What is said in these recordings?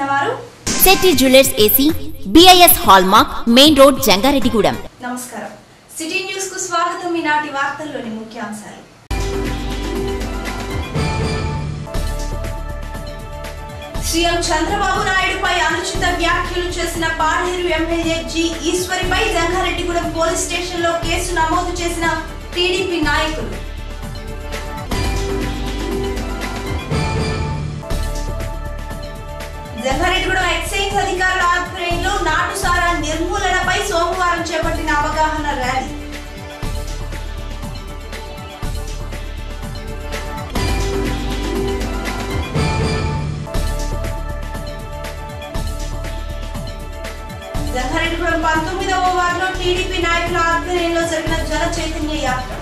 చేసిన వారు Shetty jewellers AC BIS hallmark main road Jangareddygudem నమస్కారం సిటీ న్యూస్ కు స్వాగతం ఈనాటి వార్తల్లోని ముఖ్యాంశాలు సీఎం చంద్రబాబు నాయుడుపై అనుచిత వ్యాఖ్యలు చేసిన పాడేరు ఎమ్మెల్యే జి ఈశ్వరిపై జంగారెడ్డిగూడెం పోలీస్ స్టేషన్లో కేసు నమోదు చేసిన టీడీపీ నాయకులు జంగారెడ్డిగూడెం ఎక్సైజ్ అధికారుల ఆధ్వర్యంలో నాటుసారా నిర్మూలనపై సోమవారం చేపట్టిన అవగాహన ర్యాలీ జంగారెడ్డిగూడెం పంతొమ్మిదవ వార్డులో టీడీపీ నాయకుల ఆధ్వర్యంలో జరిగిన జన చైతన్య యాత్ర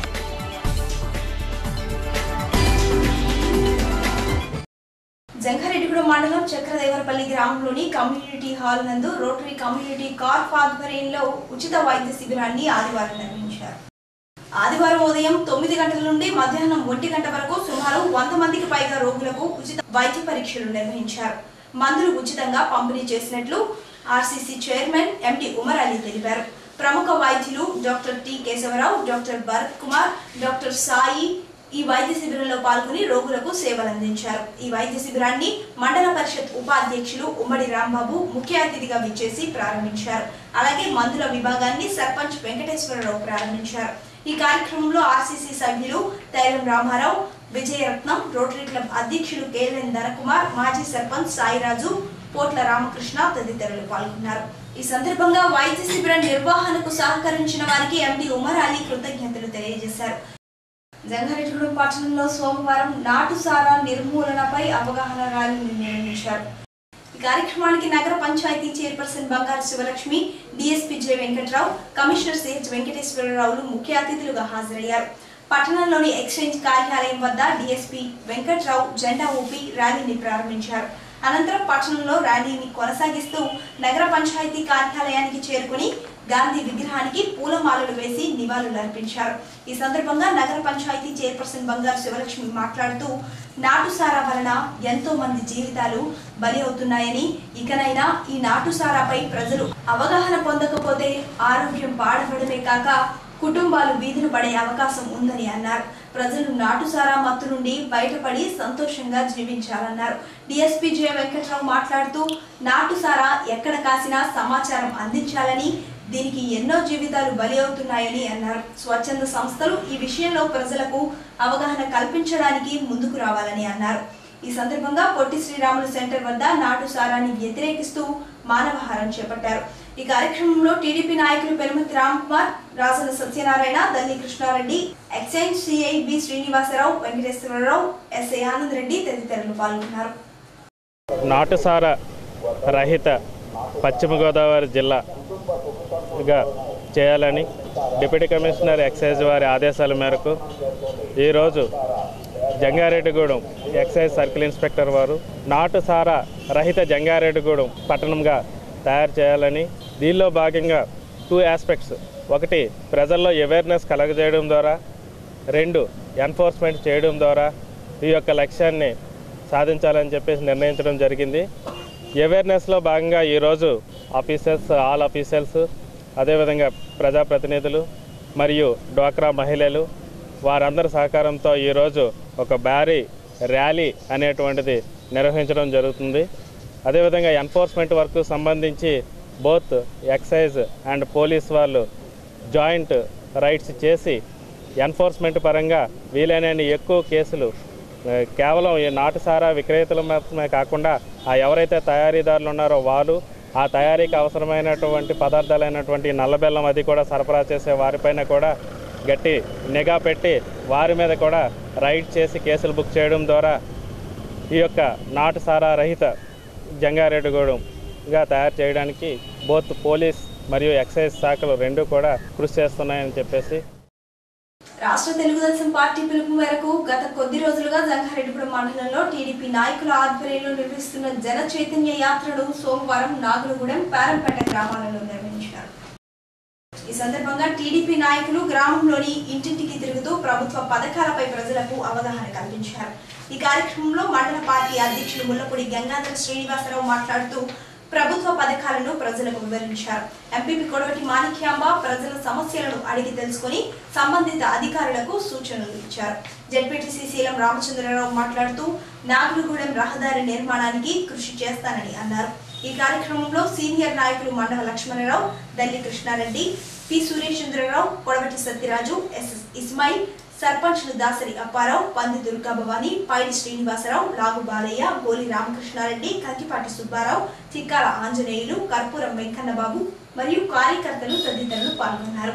జంగారెడ్డిగూడెం మండలం చక్రదేవరపల్లి గ్రామంలోని కమ్యూనిటీ హాల్ నందు రోటరీ కమ్యూనిటీ కార్ప్ ఆధ్వర్యంలో ఉచిత వైద్య శిబిరాన్ని ఆదివారం నిర్వహించారు ఆదివారం ఉదయం తొమ్మిది గంటల నుండి మధ్యాహ్నం ఒంటి గంట వరకు సుమారు వంద మందికి పైగా రోగులకు ఉచిత వైద్య పరీక్షలు నిర్వహించారు మందులు ఉచితంగా పంపిణీ చేసినట్లు RCC chairman MD Umar Ali తెలిపారు ప్రముఖ వైద్యులు doctor T Keshavarao doctor Bharat Kumar doctor Sai ఈ వైద్య శిబిరంలో పాల్గొని రోగులకు సేవలు అందించారు ఈ వైద్య శిబిరాన్ని మండల పరిషత్ ఉపాధ్యక్షులు ఉమ్మడి రాంబాబు ముఖ్య అతిథిగా విచ్చేసి ప్రారంభించారు అలాగే మందుల విభాగాన్ని సర్పంచ్ వెంకటేశ్వరరావు ప్రారంభించారు ఈ కార్యక్రమంలో ఆర్సీసీ సభ్యులు తైలం రామారావు విజయరత్నం రోటరీ క్లబ్ అధ్యక్షులు కేఎల్ఎన్ ధనకుమార్ మాజీ సర్పంచ్ సాయిరాజు పోట్ల రామకృష్ణ తదితరులు పాల్గొన్నారు ఈ సందర్భంగా వైద్య శిబిరం నిర్వహణకు సహకరించిన వారికి ఎండి ఉమర్ అలీ కృతజ్ఞతలు తెలియజేశారు జంగారెడ్డిగూడెం పట్టణంలో సోమవారం నాటుసారా నిర్మూలనపై అవగాహన ర్యాలీని నిర్వహించారు ఈ కార్యక్రమానికి నగర panchayat chairperson Bangaru Sivalakshmi DSP J Venkatrao commissioner CH వెంకటేశ్వరరావులు ముఖ్య అతిథులుగా హాజరయ్యారు పట్టణంలోని ఎక్స్చేంజ్ కార్యాలయం వద్ద డిఎస్పీ వెంకట్రావు జెండా ఊపి ర్యాలీని ప్రారంభించారు అనంతరం పట్టణంలో ర్యాలీని కొనసాగిస్తూ నగర పంచాయతీ కార్యాలయానికి చేరుకుని గాంధీ విగ్రహానికి పూలమాలలు వేసి నివాళులు అర్పించారు ఈ సందర్భంగా నగర పంచాయతీ చైర్పర్సన్ బంగారు శివలక్ష్మి మాట్లాడుతూ నాటుసారా వలన ఎంతో మంది జీవితాలు బలి అవుతున్నాయని ఇకనైనా ఈ నాటుసారాపై ప్రజలు అవగాహన పొందకపోతే ఆరోగ్యం పాడపడమే కాక కుటుంబాలు వీధులు పడే అవకాశం ఉందని అన్నారు ప్రజలు నాటుసారా మత్తు నుండి బయటపడి సంతోషంగా జీవించాలన్నారు డిఎస్పీ జె వెంకట్రావు మాట్లాడుతూ నాటుసారా ఎక్కడ కాసినా సమాచారం అందించాలని దీనికి ఎన్నో జీవితాలు బలి అవుతున్నాయని అన్నారు స్వచ్ఛంద సంస్థలు ఈ విషయంలో ప్రజలకు అవగాహన కల్పించడానికి ముందుకు రావాలని అన్నారు ఈ సందర్భంగా పొట్టి శ్రీరాములు సెంటర్ వద్ద నాటు సారాన్ని వ్యతిరేకిస్తూ మానవహారం చేపట్టారు ఈ కార్యక్రమంలో టీడీపీ నాయకులు పెనుమతి Ram Kumar Rajana Satyanarayana Dalli Krishnareddy excise CI B Srinivasarao Venkateswararao SI Anand Reddy తదితరులు పాల్గొన్నారు నాటుసార రహిత పశ్చిమ గోదావరి జిల్లాగా చేయాలని డిప్యూటీ కమిషనర్ ఎక్సైజ్ వారి ఆదేశాల మేరకు ఈరోజు జంగారెడ్డిగూడెం ఎక్సైజ్ సర్కిల్ ఇన్స్పెక్టర్ వారు నాటుసారా రహిత జంగారెడ్డిగూడెం పట్టణంగా తయారు చేయాలని దీనిలో భాగంగా టూ ఆస్పెక్ట్స్ ఒకటి ప్రజల్లో అవేర్నెస్ కలగజేయడం ద్వారా రెండు ఎన్ఫోర్స్మెంట్ చేయడం ద్వారా ఈ యొక్క లక్ష్యాన్ని సాధించాలని చెప్పేసి నిర్ణయించడం జరిగింది అవేర్నెస్లో భాగంగా ఈరోజు ఆఫీసర్స్ ఆల్ ఆఫీసర్స్ అదేవిధంగా ప్రజాప్రతినిధులు మరియు డ్వాక్రా మహిళలు వారందరి సహకారంతో ఈరోజు ఒక భారీ ర్యాలీ అనేటువంటిది నిర్వహించడం జరుగుతుంది అదేవిధంగా ఎన్ఫోర్స్మెంట్ వర్క్ సంబంధించి బోత్ ఎక్సైజ్ అండ్ పోలీస్ వాళ్ళు జాయింట్ రైట్స్ చేసి ఎన్ఫోర్స్మెంట్ పరంగా వీలైనన్ని ఎక్కువ కేసులు ఆ, కేవలం ఈ నాటుసారా విక్రేతలు మాత్రమే కాకుండా ఆ ఎవరైతే తయారీదారులు ఉన్నారో వాళ్ళు ఆ తయారీకి అవసరమైనటువంటి పదార్థాలైనటువంటి నల్లబెల్లం అది కూడా సరఫరా చేసే వారిపైన కూడా గట్టి నిఘా పెట్టి వారి మీద కూడా రైడ్ చేసి కేసులు బుక్ చేయడం ద్వారా ఈ యొక్క నాటుసారా రహిత జంగారెడ్డిగూడెంగా తయారు చేయడానికి బోత్ పోలీస్ మరియు ఎక్సైజ్ శాఖలు రెండు కూడా కృషి చేస్తున్నాయని చెప్పేసి రాష్ట్ర తెలుగుదేశం పార్టీ పిలుపు మేరకు గత కొద్ది రోజులుగా జంగారెడ్డిగూడెం మండలంలో టీడీపీ నాయకుల ఆధ్వర్యంలో నిర్వహిస్తున్న జన చైతన్య యాత్రను సోమవారం నాగులగూడెం పారంపేట గ్రామాలలో నిర్వహించారు ఈ సందర్భంగా టీడీపీ నాయకులు గ్రామంలోని ఇంటింటికి తిరుగుతూ ప్రభుత్వ పథకాలపై ప్రజలకు అవగాహన కల్పించారు ఈ కార్యక్రమంలో మండల పార్టీ అధ్యక్షులు ముల్లపూడి గంగాధర శ్రీనివాసరావు మాట్లాడుతూ ప్రభుత్వ పథకాలను ప్రజలకు వివరించారు ఎంపీపీ కొడవటి మాణిక్యాంబ ప్రజల సమస్యలను అడిగి తెలుసుకొని సంబంధిత అధికారులకు సూచనలు ఇచ్చారు జడ్పీటీసీ శీలం రామచంద్రరావు మాట్లాడుతూ నాగులగూడెం రహదారి నిర్మాణానికి కృషి చేస్తానని అన్నారు ఈ కార్యక్రమంలో సీనియర్ నాయకులు మండవ లక్ష్మణరావు దల్లి కృష్ణారెడ్డి పి సురేష్-చంద్రరావు కొడవటి సత్యరాజు ఎస్ఎస్ ఇస్మాయిల్ సర్పంచ్లు దాసరి అప్పారావు పంది దుర్గా భవాని పైడి శ్రీనివాసరావు లాగు బాలయ్య గోలి రామకృష్ణారెడ్డి కంకిపాటి సుబ్బారావు చిక్కాల ఆంజనేయులు కర్పూరం వెంకన్నబాబు మరియు కార్యకర్తలు తదితరులు పాల్గొన్నారు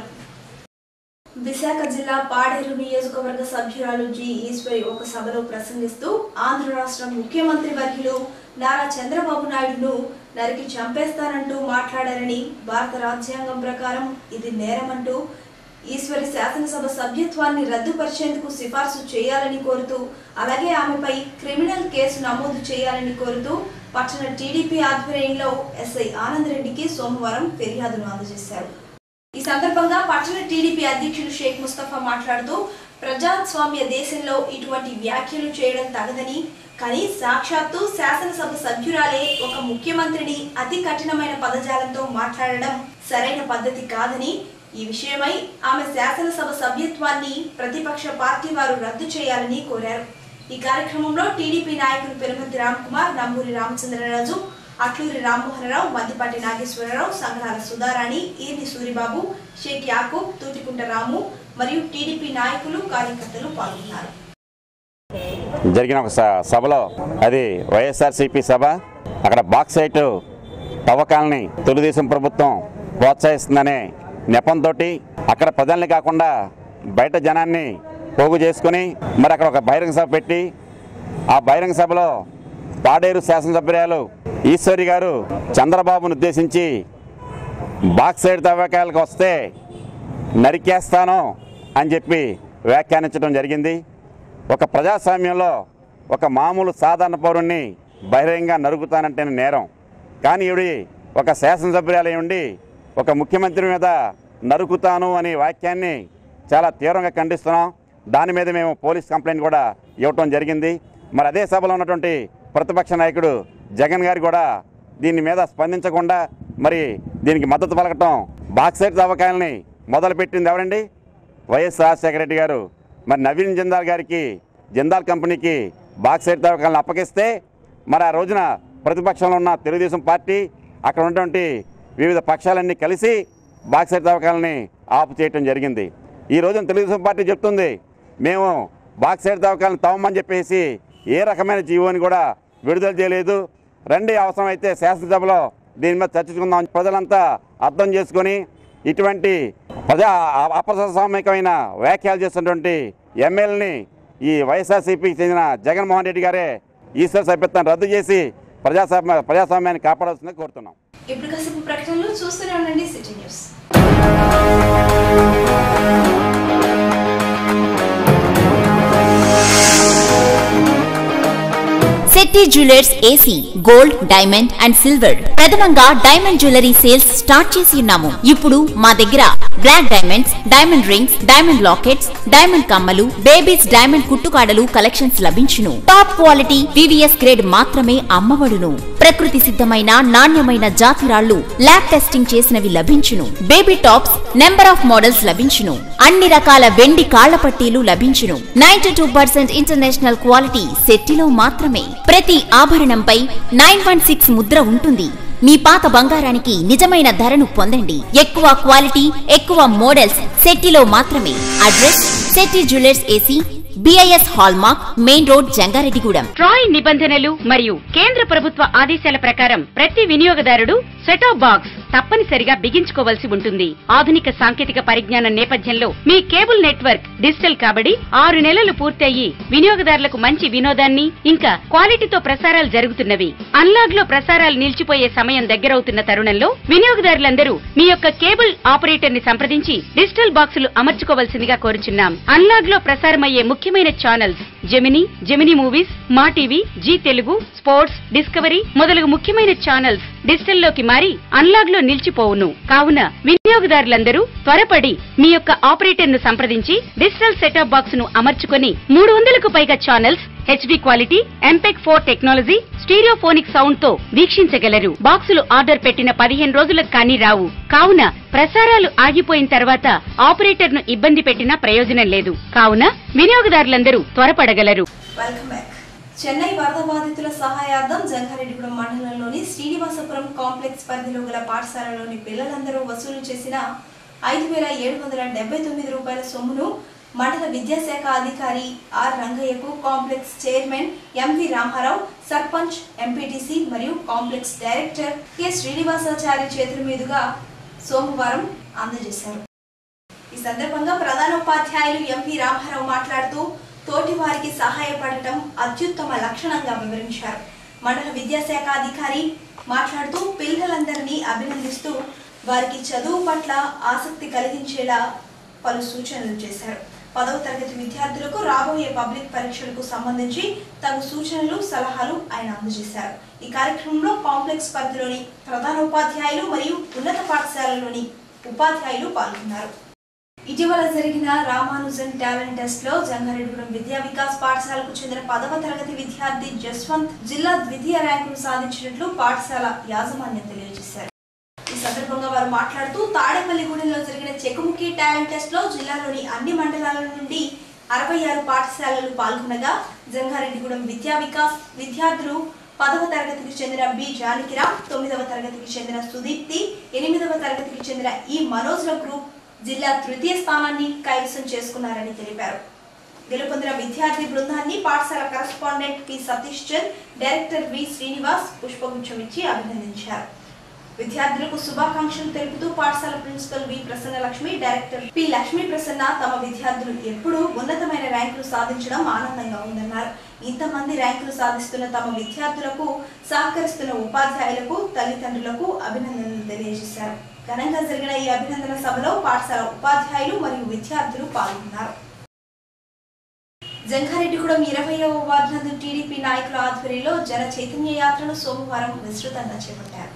విశాఖ జిల్లా పాడేరు నియోజకవర్గ సభ్యురాలు జి ఈశ్వరి ఒక సభలో ప్రసంగిస్తూ ఆంధ్ర రాష్ట్ర ముఖ్యమంత్రి వర్యులు నారా చంద్రబాబు నాయుడును నరికి చంపేస్తానంటూ మాట్లాడారని భారత రాజ్యాంగం ప్రకారం ఇది నేరమంటూ ఈశ్వరి శాసనసభ సభ్యత్వాన్ని రద్దుపరిచేందుకు సిఫార్సు చేయాలని కోరుతూ అలాగే ఆమెపై క్రిమినల్ కేసు నమోదు చేయాలని కోరుతూ పట్టణ టీడీపీ ఆధ్వర్యంలో ఎస్ఐ ఆనంద్ రెడ్డికి సోమవారం ఫిర్యాదును అందజేశారు ఈ సందర్భంగా పట్టణ టీడీపీ అధ్యక్షులు షేక్ ముస్తఫా మాట్లాడుతూ ప్రజాస్వామ్య దేశంలో ఇటువంటి వ్యాఖ్యలు చేయడం తగదని కానీ సాక్షాత్తు శాసనసభ సభ్యురాలే ఒక ముఖ్యమంత్రిని అతి కఠినమైన పదజాలంతో మాట్లాడడం సరైన పద్ధతి కాదని ఈ విషయమై ఆమె శాసనసభ సభ్యత్వాన్ని ప్రతిపక్ష పార్టీ వారు రద్దు చేయాలని కోరారు ఈ కార్యక్రమంలో టీడీపీ నాయకులు పెరుమతి రామ్కుమార్ నంబూరి రామచంద్రరాజు అట్లూరి రామ్మోహనరావు మద్దిపాటి నాగేశ్వరరావు సంఘాల సుధారాణి ఈర్ని సూరిబాబు షేక్ యాకూబ్ తూటికుంట రాము మరియు టీడీపీ నాయకులు కార్యకర్తలు పాల్గొన్నారు జరిగిన ఒక స- సభలో అది వైఎస్ఆర్సీపీ సభ అక్కడ బాక్సైట్ తవ్వకాలని తెలుగుదేశం ప్రభుత్వం ప్రోత్సహిస్తుందనే నెపంతో అక్కడ ప్రజల్ని కాకుండా బయట జనాన్ని పోగు చేసుకుని మరి అక్కడ ఒక బహిరంగ సభ పెట్టి ఆ బహిరంగ సభలో పాడేరు శాసనసభ్యురాలు ఈశ్వరి గారు చంద్రబాబును ఉద్దేశించి బాక్సైడ్ తవ్వకాలకు వస్తే నరికేస్తాను అని చెప్పి వ్యాఖ్యానించడం జరిగింది ఒక ప్రజాస్వామ్యంలో ఒక మామూలు సాధారణ పౌరుణ్ణి బహిరంగ నరుకుతానంటే నేరం కానీ ఇవి ఒక శాసనసభ్యురాలు ఉండి ఒక ముఖ్యమంత్రి మీద నరుకుతాను అనే వాక్యాన్ని చాలా తీవ్రంగా ఖండిస్తున్నాం దాని మీద మేము పోలీస్ కంప్లైంట్ కూడా ఇవ్వటం జరిగింది మరి అదే సభలో ఉన్నటువంటి ప్రతిపక్ష నాయకుడు జగన్ గారు కూడా దీని మీద స్పందించకుండా మరి దీనికి మద్దతు పలకటం బాక్సైట్ తవ్వకాలని మొదలుపెట్టింది ఎవరండి వైఎస్ రాజశేఖర రెడ్డి గారు మరి నవీన్ జిందాల్ గారికి జిందాల్ కంపెనీకి బాక్సైట్ తవ్వకాలను అప్పగిస్తే మరి ఆ రోజున ప్రతిపక్షంలో ఉన్న తెలుగుదేశం పార్టీ అక్కడ ఉన్నటువంటి వివిధ పక్షాలన్నీ కలిసి బాక్సైట్ తవ్వకాలని ఆపు చేయటం జరిగింది ఈ రోజున తెలుగుదేశం పార్టీ చెప్తుంది మేము బాక్సైట్ తవ్వకాలను తవ్వమని చెప్పేసి ఏ రకమైన జీవోని కూడా విడుదల చేయలేదు రండి అవసరమైతే శాసనసభలో దీని మీద చర్చించుకుందాం ప్రజలంతా అర్థం చేసుకొని ఇటువంటి ప్రజా అ- అప్రజాస్వామికమైన వ్యాఖ్యలు చేస్తున్నటువంటి ఎమ్మెల్యేని ఈ వైఎస్ఆర్సీపీకి చెందిన జగన్మోహన్ రెడ్డి గారే ఈశ్వర సభ్యత్వాన్ని రద్దు చేసి ప్రజాస్వామ్య ప్రజాస్వామ్యాన్ని కాపాడాల్సిందిగా కోరుతున్నాం ఇప్పుడు కాసేపు ప్రకటనలు చూస్తూనే ఉండండి city news Shetty jewellers AC gold diamond and silver ప్రథమంగా డైమండ్ జ్యువెలరీ సేల్స్ స్టార్ట్ చేసి ఉన్నాము ఇప్పుడు మా దగ్గర black diamonds diamond rings diamond lockets diamond కమ్మలు బేబీస్ డైమండ్ కుట్టుకాడలు కలెక్షన్స్ లభించును టాప్ క్వాలిటీ వివిఎస్ గ్రేడ్ మాత్రమే అమ్మబడును ప్రకృతి సిద్ధమైన నాణ్యమైన జాతి రాళ్లు ల్యాబ్ టెస్టింగ్ చేసినవి లభించును baby tops number of models లభించును అన్ని రకాల వెండి కాళ్ల పట్టీలు లభించును ninety two percent international quality సెట్టిలో మాత్రమే ప్రతి ఆభరణంపై నైన్ వన్ సిక్స్ ముద్ర ఉంటుంది మీ పాత బంగారానికి నిజమైన ధరను పొందండి ఎక్కువ క్వాలిటీ ఎక్కువ మోడల్స్ సెట్టిలో మాత్రమే address Shetty jewellers AC BIS hallmark main road Jangareddygudem TRAI నిబంధనలు మరియు కేంద్ర ప్రభుత్వ ఆదేశాల ప్రకారం ప్రతి వినియోగదారుడు సెటాప్ బాక్స్ తప్పనిసరిగా బిగించుకోవాల్సి ఉంటుంది ఆధునిక సాంకేతిక పరిజ్ఞానం నేపథ్యంలో మీ కేబుల్ నెట్వర్క్ డిజిటల్ కాబడి ఆరు నెలలు పూర్తయి వినియోగదారులకు మంచి వినోదాన్ని ఇంకా క్వాలిటీతో ప్రసారాలు జరుగుతున్నవి అన్లాగ్ లో ప్రసారాలు నిలిచిపోయే సమయం దగ్గరవుతున్న తరుణంలో వినియోగదారులందరూ మీ యొక్క కేబుల్ ఆపరేటర్ ని సంప్రదించి డిజిటల్ బాక్సులు అమర్చుకోవాల్సిందిగా కోరుచున్నాం అన్లాగ్ లో ప్రసారమయ్యే ముఖ్యమైన channels Gemini Gemini movies Maa TV Zee Telugu sports Discovery మొదలగు ముఖ్యమైన ఛానల్స్ డిజిటల్ లోకి మారి అన్లాగ్ లో నిలిచిపోవును కావున వినియోగదారులందరూ త్వరపడి మీ యొక్క ఆపరేటర్ ను సంప్రదించి డిజిటల్ సెటప్ బాక్స్ ను అమర్చుకొని మూడు వందలకు పైగా channels HD quality MPEG four technology stereophonic sound తో వీక్షించగలరు బాక్సులు ఆర్డర్ పెట్టిన పదిహేను రోజులకు కానీ రావు కావున ప్రసారాలు ఆగిపోయిన తర్వాత ఆపరేటర్ ను ఇబ్బంది పెట్టినా ప్రయోజనం లేదు కావున వినియోగదారులందరూ త్వరపడగలరు వెల్కమ్ బ్యాక్ చెన్నై వరద బాధితుల సహాయార్థం జంగారెడ్డిగూడెం మండలంలోని శ్రీనివాసపురం కాంప్లెక్స్ పరిధిలో గల పాఠశాలలోని పిల్లలందరూ వసూలు చేసిన ఐదు వేల ఏడు వందల డెబ్బై తొమ్మిది రూపాయల సొమ్మును మండల విద్యాశాఖ అధికారి ఆర్ రంగయ్యకు complex chairman MV Ramarao sarpanch MPTC మరియు కాంప్లెక్స్ డైరెక్టర్ కె శ్రీనివాసాచారి చేతుల మీదుగా సోమవారం అందజేశారు ఈ సందర్భంగా ప్రధానోపాధ్యాయులు ఎంపీ రామారావు మాట్లాడుతూ తోటి వారికి సహాయపడటం అత్యుత్తమ లక్షణంగా వివరించారు మండల విద్యాశాఖ అధికారి మాట్లాడుతూ పిల్లలందరినీ అభినందిస్తూ వారికి చదువు పట్ల ఆసక్తి కలిగించేలా పలు సూచనలు చేశారు పదవ తరగతి విద్యార్థులకు రాబోయే పబ్లిక్ పరీక్షలకు సంబంధించి తగు సూచనలు సలహాలు ఆయన అందజేశారు ఈ కార్యక్రమంలో కాంప్లెక్స్ పరిధిలోని ప్రధానోపాధ్యాయులు మరియు ఉన్నత పాఠశాలలోని ఉపాధ్యాయులు పాల్గొన్నారు ఇటీవల జరిగిన రామానుజన్ టాలెంట్ టెస్ట్ లో జంగారెడ్డిగూడెం విద్యా వికాస్ పాఠశాలకు చెందిన పదవ తరగతి విద్యార్థి జస్వంత్ జిల్లా ద్వితీయ ర్యాంకును సాధించినట్లు పాఠశాల యాజమాన్యం తెలియజేశారు ఈ సందర్భంగా వారు మాట్లాడుతూ తాడేపల్లిగూడెంలో జరిగిన చెకుముఖి టాలెంట్ టెస్ట్ లో జిల్లాలోని అన్ని మండలాల నుండి అరవై ఆరు పాఠశాలలు పాల్గొనగా జంగారెడ్డిగూడెం విద్యా వికాస్ విద్యార్థులు పదవ తరగతికి చెందిన బి జానకిరామ్ తొమ్మిదవ తరగతికి చెందిన సుదీప్తి ఎనిమిదవ తరగతికి చెందిన ఈ మనోజ్ల గ్రూప్ జిల్లా తృతీయ స్థానాన్ని కైవసం చేసుకున్నారని తెలిపారు గెలుపొందిన విద్యార్థి బృందాన్ని పాఠశాల correspondent P Satish Chand director V Srinivas పుష్పగుచ్చం ఇచ్చి అభినందించారు విద్యార్థులకు శుభాకాంక్షలు తెలుపుతూ పాఠశాల principal V Prasanna Lakshmi director P Lakshmi Prasanna తమ విద్యార్థులు ఎప్పుడూ ఉన్నతమైన ర్యాంకులు సాధించడం ఆనందంగా ఉందన్నారు ఇంతమంది ర్యాంకులు సాధిస్తున్న తమ విద్యార్థులకు సహకరిస్తున్న ఉపాధ్యాయులకు తల్లిదండ్రులకు అభినందనలు తెలియజేశారు ఘనంగా జరిగిన ఈ అభినందన సభలో పాఠశాల ఉపాధ్యాయులు మరియు విద్యార్థులు పాల్గొన్నారు జంగారెడ్డిగూడెం ఇరవైవ వార్డు నందు టీడీపీ నాయకుల ఆధ్వర్యంలో జన చైతన్య యాత్రను సోమవారం విస్తృతంగా చేపట్టారు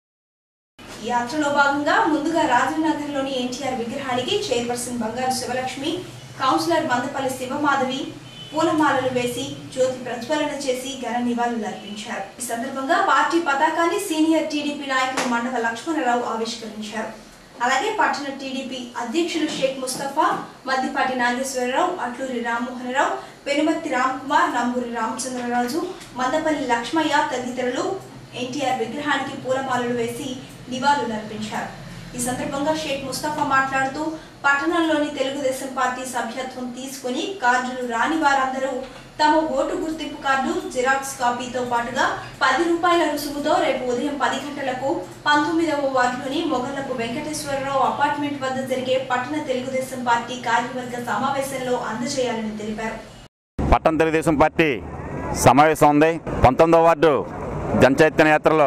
ఈ యాత్రలో భాగంగా ముందుగా రాజీవ్ నగర్ లోని ఎన్టీఆర్ విగ్రహానికి చైర్పర్సన్ బంగారు శివలక్ష్మి కౌన్సిలర్ మందపల్లి శివమాధవి పూలమాలలు వేసి జ్యోతి ప్రజ్వలన చేసి ఘన నివాళులు అర్పించారు ఈ సందర్భంగా పార్టీ పతాకాన్ని సీనియర్ టీడీపీ నాయకులు మండవ లక్ష్మణరావు ఆవిష్కరించారు అలాగే పట్టణ టీడీపీ అధ్యక్షులు షేక్ ముస్తఫా మద్దిపాటి నాగేశ్వరరావు అట్లూరి రామ్మోహనరావు పెనుమర్తి రామ్ కుమార్ నంబూరి రామచంద్రరాజు మందపల్లి లక్ష్మయ్య తదితరులు ఎన్టీఆర్ విగ్రహానికి పూలమాలలు వేసి నివాళులు అర్పించారు ఈ సందర్భంగా షేక్ ముస్తఫా మాట్లాడుతూ పట్టణంలోని తెలుగుదేశం పార్టీ సభ్యత్వం తీసుకుని కార్డులు రాని వారందరూ తమ ఓటు గుర్తింపు కార్డు జిరాక్స్ కాపీతో పాటుగా పది రూపాయల రుసుముతో రేపు ఉదయం పది గంటలకు పంతొమ్మిదవ వార్డులోని మొగల్లపు వెంకటేశ్వరరావు అపార్ట్మెంట్ వద్ద జరిగే పట్టణ తెలుగుదేశం పార్టీ కార్యవర్గ సమావేశంలో అందజేయాలని తెలిపారు పట్టణ తెలుగుదేశం పార్టీ సమావేశం ఉంది పంతొమ్మిదో వార్డు జనచైతన్య యాత్రలో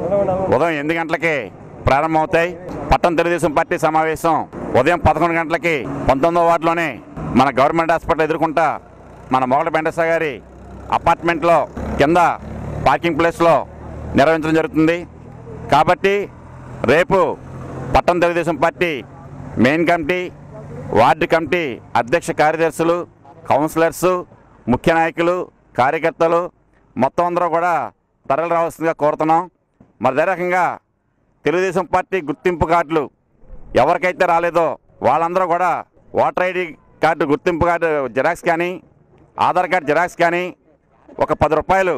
ఉదయం ఎనిమిది గంటలకి ప్రారంభమవుతాయి పట్టణ తెలుగుదేశం పార్టీ సమావేశం ఉదయం పదకొండు గంటలకి పంతొమ్మిదో వార్డులోనే మన గవర్నమెంట్ హాస్పిటల్ ఎదుర్కొంటా మన మొగల వెంకటేశ్వర గారి అపార్ట్మెంట్లో కింద పార్కింగ్ ప్లేస్లో నిర్వహించడం జరుగుతుంది కాబట్టి రేపు పట్టణ Telugudesam party main committee ward committee అధ్యక్ష కార్యదర్శులు కౌన్సిలర్సు ముఖ్య నాయకులు కార్యకర్తలు మొత్తం అందరూ కూడా తరలి రావాల్సిందిగా కోరుతున్నాం మరి అదే రకంగా తెలుగుదేశం పార్టీ గుర్తింపు కార్డులు ఎవరికైతే రాలేదో వాళ్ళందరూ కూడా ఓటర్ ఐడి కార్డు గుర్తింపు కార్డు జిరాక్స్ కానీ ఆధార్ కార్డు జిరాక్స్ కానీ ఒక పది రూపాయలు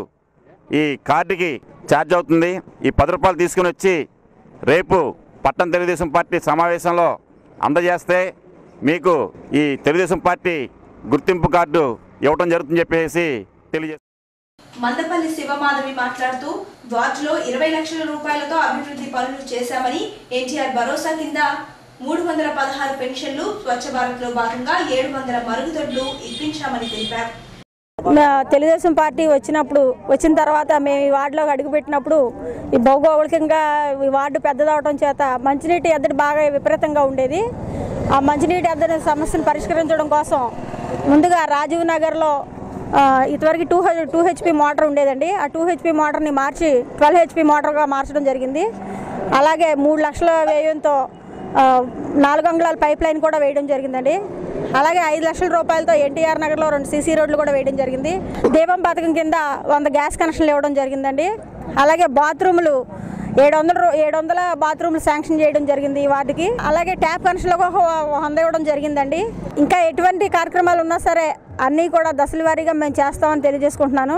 ఈ కార్డుకి ఛార్జ్ అవుతుంది ఈ పది రూపాయలు తీసుకుని వచ్చి రేపు పట్టణ తెలుగుదేశం పార్టీ సమావేశంలో అందజేస్తే మీకు ఈ తెలుగుదేశం పార్టీ గుర్తింపు కార్డు ఇవ్వటం జరుగుతుందని చెప్పేసి తెలియజేస్తాను మందపల్లి శివమాధవి మాట్లాడుతూ వార్డులో ఇరవై లక్షల రూపాయలతో అభివృద్ధి పనులు చేశామని ఎన్టీఆర్ భరోసా కింద మూడు వందల పదహారు పెన్షన్లు స్వచ్ఛ భారత్ లో భాగంగా ఏడు వందల మరుగుదొడ్లు ఇప్పించామని తెలిపారు మా తెలుగుదేశం పార్టీ వచ్చినప్పుడు వచ్చిన తర్వాత మేము ఈ వార్డులోకి అడుగుపెట్టినప్పుడు ఈ భౌగోళికంగా ఈ వార్డు పెద్దదవడం చేత మంచినీటి ఎద్దడి బాగా విపరీతంగా ఉండేది ఆ మంచినీటి ఎద్దడి సమస్యను పరిష్కరించడం కోసం ముందుగా రాజీవ్ నగర్లో ఆ, ఇదివరకు టూ టూ హెచ్పి మోటార్ ఉండేదండి ఆ టూ హెచ్పి మోటార్ని మార్చి ట్వెల్వ్ హెచ్పి మోటార్గా మార్చడం జరిగింది అలాగే మూడు లక్షల వ్యయంతో ఆ, నాలుగు అంగుళాల పైప్ లైన్ కూడా వేయడం జరిగిందండి అలాగే ఐదు లక్షల రూపాయలతో ఎన్టీఆర్ నగర్లో రెండు సీసీ రోడ్లు కూడా వేయడం జరిగింది దీపం పథకం కింద వంద గ్యాస్ కనెక్షన్లు ఇవ్వడం జరిగిందండి అలాగే బాత్రూములు ఏడు వందల ఏడు వందల బాత్రూమ్లు శాంక్షన్ చేయడం జరిగింది ఈ వార్డుకి అలాగే ట్యాప్ కనెక్షన్లకు ఒక వంద ఇవ్వడం జరిగిందండి ఇంకా ఎటువంటి కార్యక్రమాలు ఉన్నా సరే అన్నీ కూడా దశల వారీగా మేము చేస్తామని తెలియజేసుకుంటున్నాను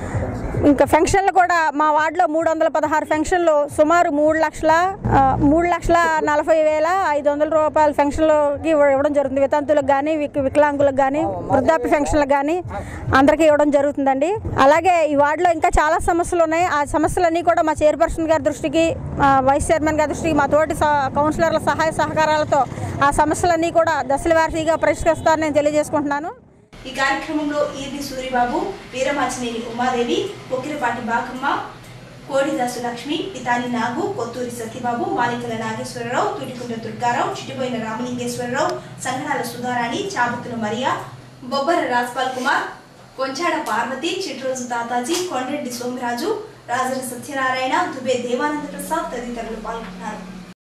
ఇంకా ఫంక్షన్లు కూడా మా వార్డులో మూడు వందల పదహారు ఫంక్షన్లు సుమారు మూడు లక్షల ఆ, మూడు లక్షల నలభై వేల ఐదు వందల రూపాయల ఫంక్షన్లకి ఇవ్వ- ఇవ్వడం జరుగుతుంది వితంతులకు కానీ విక్ వికలాంగులకు కానీ వృద్ధాప్య ఫంక్షన్లకు కానీ అందరికీ ఇవ్వడం జరుగుతుందండి అలాగే ఈ వార్డులో ఇంకా చాలా సమస్యలు ఉన్నాయి ఆ సమస్యలన్నీ కూడా మా చైర్పర్సన్ గారి దృష్టికి ఆ, వైస్ చైర్మన్ గారి దృష్టికి మా తోటి సహ- కౌన్సిలర్ల సహాయ సహకారాలతో ఆ సమస్యలన్నీ కూడా దశల వారీగా పరిష్కరిస్తారని నేను తెలియజేసుకుంటున్నాను ఈ కార్యక్రమంలో ఈర్ని సూరిబాబు వీరమాచినేని ఉమాదేవి పొక్కిరపాటి బాకమ్మ కోడిదాసు లక్ష్మి పితాని నాగు కొత్తూరి సత్యబాబు మాలికల నాగేశ్వరరావు తుటికుంట దుర్గారావు చిటిపోయిన రామలింగేశ్వరరావు సంఘాల సుధారాణి చాబుతుల మరియా బొబ్బర రాజ్పాల్ కుమార్ కొంచాడ పార్వతి చిట్రోజు తాతాజీ కొండ్రెడ్డి సోమరాజు రాజన సత్యనారాయణ దుబే దేవానంద ప్రసాద్ తదితరులు పాల్గొన్నారు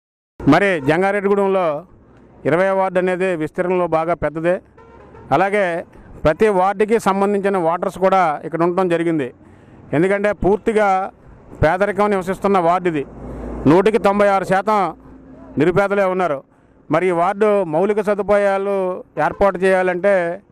మరి జంగారెడ్డిగూడెంలో ఇరవై వార్డు అనేది విస్తీర్ణంలో బాగా పెద్దదే అలాగే ప్రతి వార్డుకి సంబంధించిన వాటర్స్ కూడా ఇక్కడ ఉండటం జరిగింది ఎందుకంటే పూర్తిగా పేదరికం నివసిస్తున్న వార్డు ఇది నూటికి తొంభై ఆరు శాతం నిరుపేదలే ఉన్నారు మరి ఈ వార్డు మౌలిక సదుపాయాలు ఏర్పాటు చేయాలంటే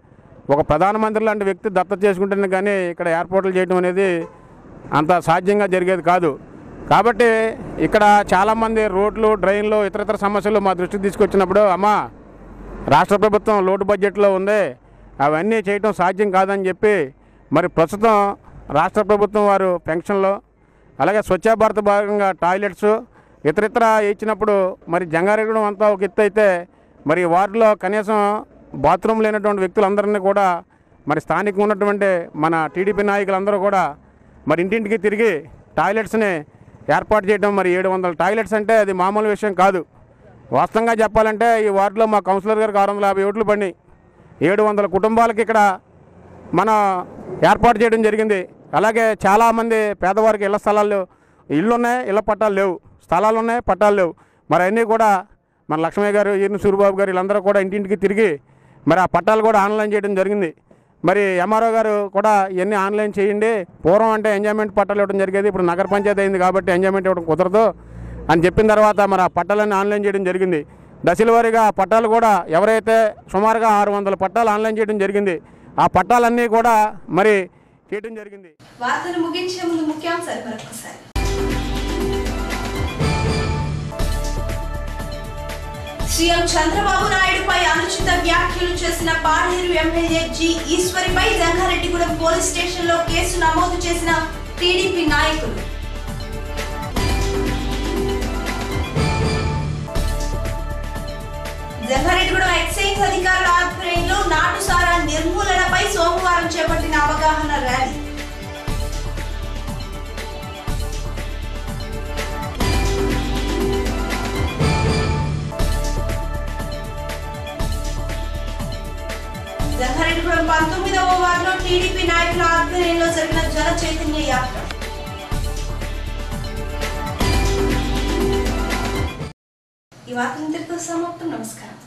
ఒక ప్రధానమంత్రి లాంటి వ్యక్తి దత్తత చేసుకుంటేనే కానీ ఇక్కడ ఏర్పాట్లు చేయడం అనేది అంత సాధ్యంగా జరిగేది కాదు కాబట్టి ఇక్కడ చాలామంది రోడ్లు డ్రైన్లు ఇతరితర సమస్యలు మా దృష్టికి తీసుకొచ్చినప్పుడు అమ్మా రాష్ట్ర ప్రభుత్వం లోటు బడ్జెట్లో ఉంది అవన్నీ చేయటం సాధ్యం కాదని చెప్పి మరి ప్రస్తుతం రాష్ట్ర ప్రభుత్వం వారు పెన్షన్లు అలాగే స్వచ్ఛ భారత్ భాగంగా టాయిలెట్స్ ఇతరితర ఇచ్చినప్పుడు మరి జంగారెగడం అంతా ఒక ఎత్తు అయితే మరి ఈ వార్డులో కనీసం బాత్రూమ్ లేనటువంటి వ్యక్తులందరినీ కూడా మరి స్థానికంగా ఉన్నటువంటి మన టీడీపీ నాయకులందరూ కూడా మరి ఇంటింటికి తిరిగి టాయిలెట్స్ని ఏర్పాటు చేయడం మరి ఏడు వందల టాయిలెట్స్ అంటే అది మామూలు విషయం కాదు వాస్తవంగా చెప్పాలంటే ఈ వార్డులో మా కౌన్సిలర్ గారికి ఆరు వందల యాభై ఓట్లు పడి ఏడు వందల కుటుంబాలకి ఇక్కడ మనం ఏర్పాటు చేయడం జరిగింది అలాగే చాలామంది పేదవారికి ఇళ్ల స్థలాలు ఇళ్ళు ఉన్నాయి ఇళ్ల పట్టాలు లేవు స్థలాలు ఉన్నాయి పట్టాలు లేవు మరి అన్నీ కూడా మన లక్ష్మయ్య గారు ఈర్ని సూరిబాబు గారు వీళ్ళందరూ కూడా ఇంటింటికి తిరిగి మరి ఆ పట్టాలు కూడా ఆన్లైన్ చేయడం జరిగింది మరి ఎంఆర్ఓ గారు కూడా ఇవన్నీ ఆన్లైన్ చేయండి పూర్వం అంటే ఎంజాయ్మెంట్ పట్టాలు ఇవ్వడం జరిగేది ఇప్పుడు నగర పంచాయతీ అయింది కాబట్టి ఎంజాయ్మెంట్ ఇవ్వడం కుదరదు అని చెప్పిన తర్వాత మరి ఆ పట్టాలన్నీ ఆన్లైన్ చేయడం జరిగింది దశల వారీగా ఆ పట్టాలు కూడా ఎవరైతే సుమారుగా ఆరు వందల పట్టాలు ఆన్లైన్ చేయడం జరిగింది ఆ పట్టాలన్నీ కూడా మరి చేయడం జరిగింది వార్తలు ముగించే ముందు ముఖ్యాంశాలు మరొకసారి సీఎం చంద్రబాబు నాయుడుపై అనుచిత వ్యాఖ్యలు చేసిన పాడేరు ఎమ్మెల్యే జి ఈశ్వరిపై జంగారెడ్డిగూడెం పోలీస్ స్టేషన్లో కేసు నమోదు చేసిన టీడీపీ నాయకులు జంగారెడ్డిగూడెం ఎక్సైజ్ అధికారుల ఆధ్వర్యంలో నాటుసారా నిర్మూలనపై సోమవారం చేపట్టిన అవగాహన ర్యాలీ జంగారెడ్డిగూడెం పంతొమ్మిదవ వార్డులో టీడీపీ నాయకుల ఆధ్వర్యంలో జరిగిన జన చైతన్య యాత్ర ఈ వార్త ఇంతటితో సమాప్తం నమస్కారం